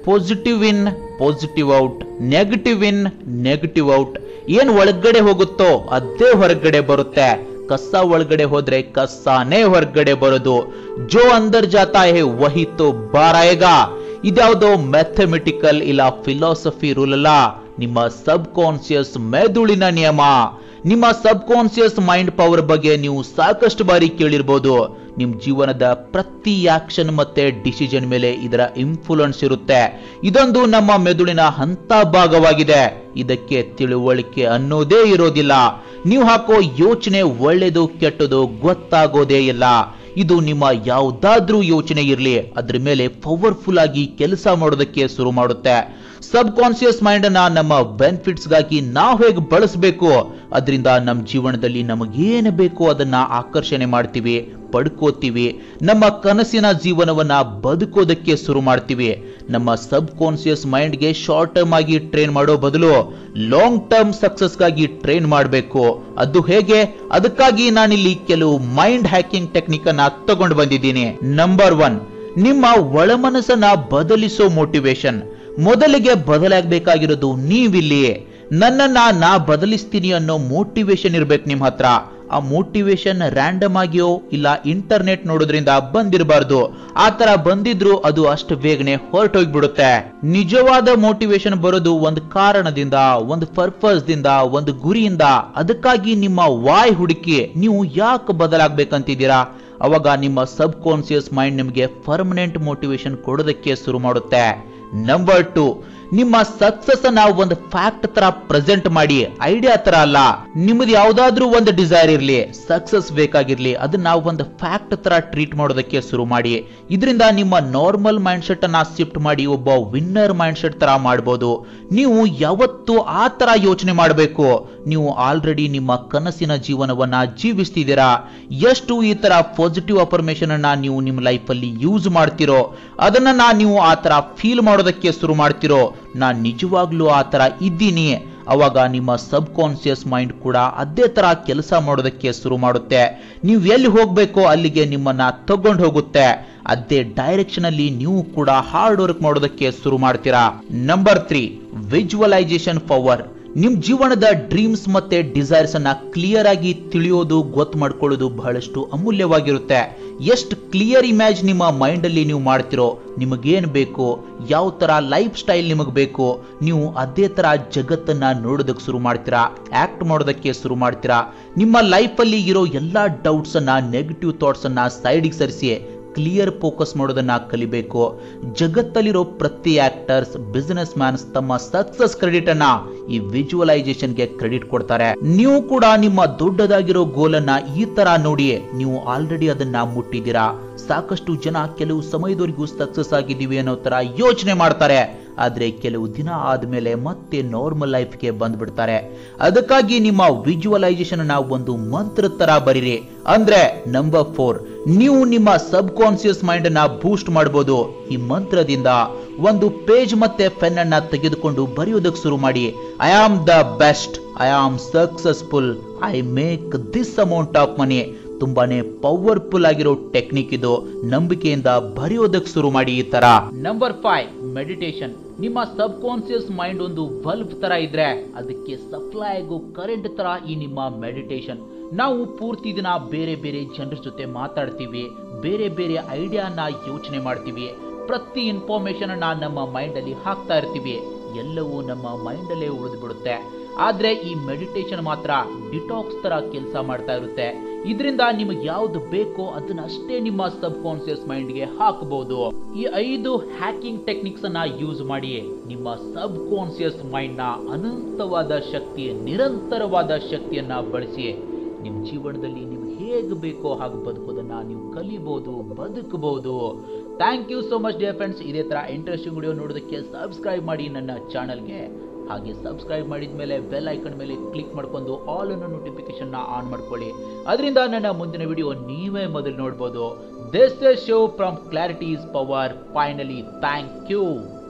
positive in positive out negative in negative out ಏನ್ ಒಳಗಡೆ ಹೋಗುತ್ತೋ ಅದೇ ಹೊರಗಡೆ ಬರುತ್ತೆ ಕಸ ಒಳಗಡೆ ಹೋದ್ರೆ ಕಸ್ಸಾನೇ ಹೊರಗಡೆ ಬರೋದು ಜೋ ಅಂದರ್ ಜಾತಾ ಹೇ ವಹಿ ತೋ ಬಾರಾಯೇಗಾ ಇದ್ಯಾವುದೋ ಮ್ಯಾಥಮೆಟಿಕಲ್ ಇಲ್ಲ ಫಿಲಾಸಫಿ ರೂಲ್ ಅಲ್ಲ ನಿಮ್ಮ ಸಬ್ ಕಾನ್ಸಿಯಸ್ ಮೆದುಳಿನ ನಿಯಮ ನಿಮ್ಮ ಸಬ್ ಕಾನ್ಸಿಯಸ್ ಮೈಂಡ್ ಪವರ್ ಬಗ್ಗೆ ನೀವು ಸಾಕಷ್ಟು ಬಾರಿ ಕೇಳಿರ್ಬೋದು ನಿಮ್ ಜೀವನದ ಪ್ರತಿ ಆಕ್ಷನ್ ಮತ್ತೆ ಡಿಸಿಷನ್ ಮೇಲೆ ಇದರ ಇನ್ಫ್ಲುಯೆನ್ಸ್ ಇರುತ್ತೆ ಇದೊಂದು ನಮ್ಮ ಮೆದುಳಿನ ಹಂತ ಭಾಗವಾಗಿದೆ ಇದಕ್ಕೆ ತಿಳುವಳಿಕೆ ಅನ್ನೋದೇ ಇರೋದಿಲ್ಲ ನೀವು ಹಾಕೋ ಯೋಚನೆ ಒಳ್ಳೆದು ಕೆಟ್ಟದು ಗೊತ್ತಾಗೋದೇ ಇಲ್ಲ ಇದು ನಿಮ್ಮ ಯಾವುದಾದ್ರೂ ಯೋಚನೆ ಇರಲಿ ಅದ್ರ ಮೇಲೆ ಪವರ್ಫುಲ್ ಆಗಿ ಕೆಲಸ ಮಾಡೋದಕ್ಕೆ ಶುರು ಮಾಡುತ್ತೆ ಸಬ್ ಕಾನ್ಸಿಯಸ್ ಮೈಂಡ್ ಅನ್ನ ನಮ್ಮ ಬೆನಿಫಿಟ್ಸ್ ಗಾಗಿ ನಾವು ಹೇಗೆ ಬಳಸಬೇಕು ಅದರಿಂದ ನಮ್ಮ ಜೀವನದಲ್ಲಿ ನಮಗೇನು ಬೇಕು ಅದನ್ನ ಆಕರ್ಷಣೆ ಮಾಡ್ತೀವಿ ಪಡ್ಕೋತೀವಿ ನಮ್ಮ ಕನಸಿನ ಜೀವನವನ್ನ ಬದುಕೋದಕ್ಕೆ ಶುರು ಮಾಡ್ತೀವಿ ನಮ್ಮ ಸಬ್ ಕಾನ್ಸಿಯಸ್ ಮೈಂಡ್ಗೆ ಶಾರ್ಟ್ ಟರ್ಮ್ ಆಗಿ ಟ್ರೈನ್ ಮಾಡೋ ಬದಲು ಲಾಂಗ್ ಟರ್ಮ್ ಸಕ್ಸಸ್ಗಾಗಿ ಟ್ರೈನ್ ಮಾಡಬೇಕು ಅದು ಹೇಗೆ ಅದಕ್ಕಾಗಿ ನಾನಿಲ್ಲಿ ಕೆಲವು ಮೈಂಡ್ ಹ್ಯಾಕಿಂಗ್ ಟೆಕ್ನಿಕ್ ಅನ್ನ ತಗೊಂಡು ಬಂದಿದ್ದೀನಿ ನಂಬರ್ ಒನ್ ನಿಮ್ಮ ಒಳಮನಸ್ಸನ್ನ ಬದಲಿಸೋ ಮೋಟಿವೇಶನ್ ಮೊದಲಿಗೆ ಬದಲಾಗಬೇಕಾಗಿರೋದು ನೀವಿಲ್ಲಿ ನನ್ನನ್ನ ನಾ ಬದಲಿಸ್ತೀನಿ ಅನ್ನೋ ಮೋಟಿವೇಶನ್ ಇರ್ಬೇಕು ನಿಮ್ ಹತ್ರ ಆ ಮೋಟಿವೇಶನ್ ರ್ಯಾಂಡಮ್ ಆಗಿಯೋ ಇಲ್ಲ ಇಂಟರ್ನೆಟ್ ನೋಡೋದ್ರಿಂದ ಬಂದಿರಬಾರ್ದು ಆ ತರ ಬಂದಿದ್ರು ಅದು ಅಷ್ಟು ಬೇಗನೆ ಹೊರಟೋಗ್ಬಿಡುತ್ತೆ ನಿಜವಾದ ಮೋಟಿವೇಶನ್ ಬರೋದು ಒಂದು ಕಾರಣದಿಂದ ಒಂದು ಪರ್ಪಸ್ ದಿಂದ ಒಂದು ಗುರಿಯಿಂದ ಅದಕ್ಕಾಗಿ ನಿಮ್ಮ ವಾಯ್ ಹುಡುಕಿ ನೀವು ಯಾಕೆ ಬದಲಾಗ್ಬೇಕಂತಿದ್ದೀರಾ ಅವಾಗ ನಿಮ್ಮ ಸಬ್ ಕಾನ್ಸಿಯಸ್ ಮೈಂಡ್ ನಿಮಗೆ ಪರ್ಮನೆಂಟ್ ಮೋಟಿವೇಶನ್ ಕೊಡೋದಕ್ಕೆ ಶುರು ಮಾಡುತ್ತೆ ನಂಬರ್ ಟು ನಿಮ್ಮ ಸಕ್ಸಸ್ ಅನ್ನ ಒಂದು ಫ್ಯಾಕ್ಟ್ ತರ ಪ್ರೆಸೆಂಟ್ ಮಾಡಿ ಐಡಿಯಾ ತರ ಅಲ್ಲ ನಿಮ್ಮದು ಯಾವ್ದಾದ್ರೂ ಒಂದು ಡಿಸೈರ್ ಇರ್ಲಿ ಸಕ್ಸಸ್ ಬೇಕಾಗಿರ್ಲಿ ಅದನ್ನ ಒಂದು ಫ್ಯಾಕ್ಟ್ ತರ ಟ್ರೀಟ್ ಮಾಡೋದಕ್ಕೆ ಶುರು ಮಾಡಿ ಇದರಿಂದ ನಿಮ್ಮ ನಾರ್ಮಲ್ ಮೈಂಡ್ ಸೆಟ್ ಅನ್ನ ಶಿಫ್ಟ್ ಮಾಡಿ ಒಬ್ಬ ವಿನ್ನರ್ ಮೈಂಡ್ ಸೆಟ್ ತರ ಮಾಡಬಹುದು ನೀವು ಯಾವತ್ತು ಆ ತರ ಯೋಚನೆ ಮಾಡಬೇಕು ನೀವು ಆಲ್ರೆಡಿ ನಿಮ್ಮ ಕನಸಿನ ಜೀವನವನ್ನ ಜೀವಿಸ್ತಿದ್ದೀರಾ ಎಷ್ಟು ಈ ತರ ಪಾಸಿಟಿವ್ ಅಫರ್ಮೇಶನ್ ಅನ್ನ ನೀವು ನಿಮ್ಮ ಲೈಫ್ ಅಲ್ಲಿ ಯೂಸ್ ಮಾಡ್ತಿರೋ ಅದನ್ನ ನೀವು ಆ ತರ ಫೀಲ್ ಮಾಡೋದಕ್ಕೆ ಶುರು ಮಾಡ್ತಿರೋ ನಾನ್ ನಿಜವಾಗ್ಲೂ ಆ ತರ ಇದ್ದೀನಿ ಅವಾಗ ನಿಮ್ಮ ಸಬ್ ಕಾನ್ಸಿಯಸ್ ಮೈಂಡ್ ಕೂಡ ಅದೇ ತರ ಕೆಲಸ ಮಾಡೋದಕ್ಕೆ ಶುರು ಮಾಡುತ್ತೆ ನೀವು ಎಲ್ಲಿ ಹೋಗ್ಬೇಕೋ ಅಲ್ಲಿಗೆ ನಿಮ್ಮನ್ನ ತಗೊಂಡು ಹೋಗುತ್ತೆ ಅದೇ ಡೈರೆಕ್ಷನ್ ಅಲ್ಲಿ ನೀವು ಕೂಡ ಹಾರ್ಡ್ ವರ್ಕ್ ಮಾಡೋದಕ್ಕೆ ಶುರು ಮಾಡ್ತೀರಾ ನಂಬರ್ ತ್ರೀ ವಿಜುವಲೈಸೇಷನ್ ಪವರ್ ನಿಮ್ ಜೀವನದ ಡ್ರೀಮ್ಸ್ ಮತ್ತೆ ಡಿಸೈರ್ಸ್ ಅನ್ನ ಕ್ಲಿಯರ್ ಆಗಿ ತಿಳಿಯೋದು ಗೊತ್ತು ಮಾಡ್ಕೊಳ್ಳೋದು ಬಹಳಷ್ಟು ಅಮೂಲ್ಯವಾಗಿರುತ್ತೆ ಎಷ್ಟು ಕ್ಲಿಯರ್ ಇಮೇಜ್ ನಿಮ್ಮ ಮೈಂಡ್ ಅಲ್ಲಿ ನೀವು ಮಾಡ್ತಿರೋ ನಿಮಗೇನ್ ಬೇಕು ಯಾವ ತರ ಲೈಫ್ ಸ್ಟೈಲ್ ನಿಮಗ್ ಬೇಕು ನೀವು ಅದೇ ತರ ಜಗತ್ತನ್ನ ನೋಡೋದಕ್ಕೆ ಶುರು ಮಾಡ್ತೀರಾ ಆಕ್ಟ್ ಮಾಡೋದಕ್ಕೆ ಶುರು ಮಾಡ್ತೀರಾ ನಿಮ್ಮ ಲೈಫ್ ಅಲ್ಲಿ ಇರೋ ಎಲ್ಲಾ ಡೌಟ್ಸ್ ಅನ್ನ ನೆಗೆಟಿವ್ ಥಾಟ್ಸ್ ಅನ್ನ ಸೈಡ್ಗೆ ಸರಿಸಿ ಕ್ಲಿಯರ್ ಫೋಕಸ್ ಮಾಡೋದನ್ನ ಕಲಿಬೇಕು ಜಗತ್ತಲ್ಲಿರೋ ಪ್ರತಿ ಆಕ್ಟರ್ಸ್ ಬಿಸಿನೆಸ್ ಮ್ಯಾನ್ಸ್ ತಮ್ಮ ಸಕ್ಸಸ್ ಕ್ರೆಡಿಟ್ ಅನ್ನ ಈ ವಿಜುವಲೈಸೇಷನ್ಗೆ ಕ್ರೆಡಿಟ್ ಕೊಡ್ತಾರೆ ನೀವು ಕೂಡ ನಿಮ್ಮ ದೊಡ್ಡದಾಗಿರೋ ಗೋಲ್ ಅನ್ನ ಈ ತರ ನೋಡಿ ನೀವು ಆಲ್ರೆಡಿ ಅದನ್ನ ಮುಟ್ಟಿದ್ದೀರಾ ಸಾಕಷ್ಟು ಜನ ಕೆಲವು ಸಮಯದವರೆಗೂ ಸಕ್ಸಸ್ ಆಗಿದ್ದೀವಿ ಅನ್ನೋ ತರ ಯೋಚನೆ ಮಾಡ್ತಾರೆ ಆದ್ರೆ ಕೆಲವು ದಿನ ಆದ್ಮೇಲೆ ಮತ್ತೆ ನಾರ್ಮಲ್ ಲೈಫ್ಗೆ ಬಂದ್ಬಿಡ್ತಾರೆ ಅದಕ್ಕಾಗಿ ನಿಮ್ಮ ವಿಜುವಲೈಸೇಷನ್ ಅನ್ನ ಒಂದು ಮಂತ್ರ ತರ ಬರೀರಿ ಅಂದ್ರೆ ನಂಬರ್ ಫೋರ್ ನೀವು ನಿಮ್ಮ ಸಬ್ ಕಾನ್ಸಿಯಸ್ ಮೈಂಡ್ ಅನ್ನ ಬೂಸ್ಟ್ ಮಾಡಬಹುದು ಈ ಮಂತ್ರದಿಂದ ಒಂದು ಪೇಜ್ ಮತ್ತೆ ಪೆನ್ ಅನ್ನ ತೆಗೆದುಕೊಂಡು ಬರೆಯೋದಕ್ಕೆ ಶುರು ಮಾಡಿ I am the best I am successful I make this amount of money ತುಂಬಾನೇ ಪವರ್ಫುಲ್ ಆಗಿರೋ ಟೆಕ್ನಿಕ್ ಇದು ನಂಬಿಕೆಯಿಂದ ಬರೆಯೋದಕ್ಕೆ ಶುರು ಮಾಡಿ ಈ ತರ ನಂಬರ್ ಫೈವ್ ಮೆಡಿಟೇಷನ್ ನಿಮ್ಮ ಸಬ್ ಕಾನ್ಸಿಯಸ್ ಮೈಂಡ್ ಒಂದು ಬಲ್ಬ್ ತರ ಇದ್ರೆ ಅದಕ್ಕೆ ಸಪ್ಲೈ ಆಗೋ ಕರೆಂಟ್ ತರ ಈ ನಿಮ್ಮ ಮೆಡಿಟೇಷನ್ ನಾವು ಪೂರ್ತಿ ದಿನ ಬೇರೆ ಬೇರೆ ಜನರ ಜೊತೆ ಮಾತಾಡ್ತೀವಿ ಬೇರೆ ಬೇರೆ ಐಡಿಯಾನ ಯೋಚನೆ ಮಾಡ್ತೀವಿ ಪ್ರತಿ ಇನ್ಫಾರ್ಮೇಶನ್ ಅನ್ನ ನಮ್ಮ ಮೈಂಡ್ ಅಲ್ಲಿ ಹಾಕ್ತಾ ಇರ್ತೀವಿ ಎಲ್ಲವೂ ನಮ್ಮ ಮೈಂಡ್ ಅಲ್ಲೇ ಉಳಿದು ಬಿಡುತ್ತೆ ಆದ್ರೆ ಈ ಮೆಡಿಟೇಷನ್ ಮಾತ್ರ ಡಿಟಾಕ್ಸ್ ತರ ಕೆಲಸ ಮಾಡ್ತಾ ಇರುತ್ತೆ ಇದರಿಂದ ನಿಮಗೆ ಯಾವ್ದು ಬೇಕೋ ಅದನ್ನ ಅಷ್ಟೇ ನಿಮ್ಮ ಸಬ್ ಕಾನ್ಸಿಯಸ್ ಮೈಂಡ್ಗೆ ಹಾಕಬಹುದು ಈ ಐದು ಹ್ಯಾಕಿಂಗ್ ಟೆಕ್ನಿಕ್ಸ್ ಅನ್ನ ಯೂಸ್ ಮಾಡಿ ನಿಮ್ಮ ಸಬ್ ಕಾನ್ಸಿಯಸ್ ಮೈಂಡ್ ನ ಅನಂತವಾದ ಶಕ್ತಿ ನಿರಂತರವಾದ ಶಕ್ತಿಯನ್ನ ಬಳಸಿ ನಿಮ್ಮ ಜೀವನದಲ್ಲಿ ನೀವು ಹೇಗೆ ಬೇಕೋ ಹಾಗೆ ಬದುಕೋದನ್ನ ನೀವು ಕಲಿಬಹುದು ಬದುಕಬಹುದು thank you so much dear friends ಇದೇ ತರ ಇಂಟ್ರೆಸ್ಟಿಂಗ್ ವಿಡಿಯೋ ನೋಡೋದಕ್ಕೆ ಸಬ್ಸ್ಕ್ರೈಬ್ ಮಾಡಿ ನನ್ನ ಚಾನಲ್ಗೆ ಹಾಗೆ ಸಬ್ಸ್ಕ್ರೈಬ್ ಮಾಡಿದ ಮೇಲೆ ಬೆಲ್ ಐಕನ್ ಮೇಲೆ ಕ್ಲಿಕ್ ಮಾಡ್ಕೊಂಡು ಆಲ್ ಅನ್ನೋ ನೋಟಿಫಿಕೇಶನ್ ಆನ್ ಮಾಡ್ಕೊಳ್ಳಿ ಅದರಿಂದ ನನ್ನ ಮುಂದಿನ ವಿಡಿಯೋ ನೀವೇ ಮೊದಲು ನೋಡ್ಬೋದು this show from clarity is power finally thank you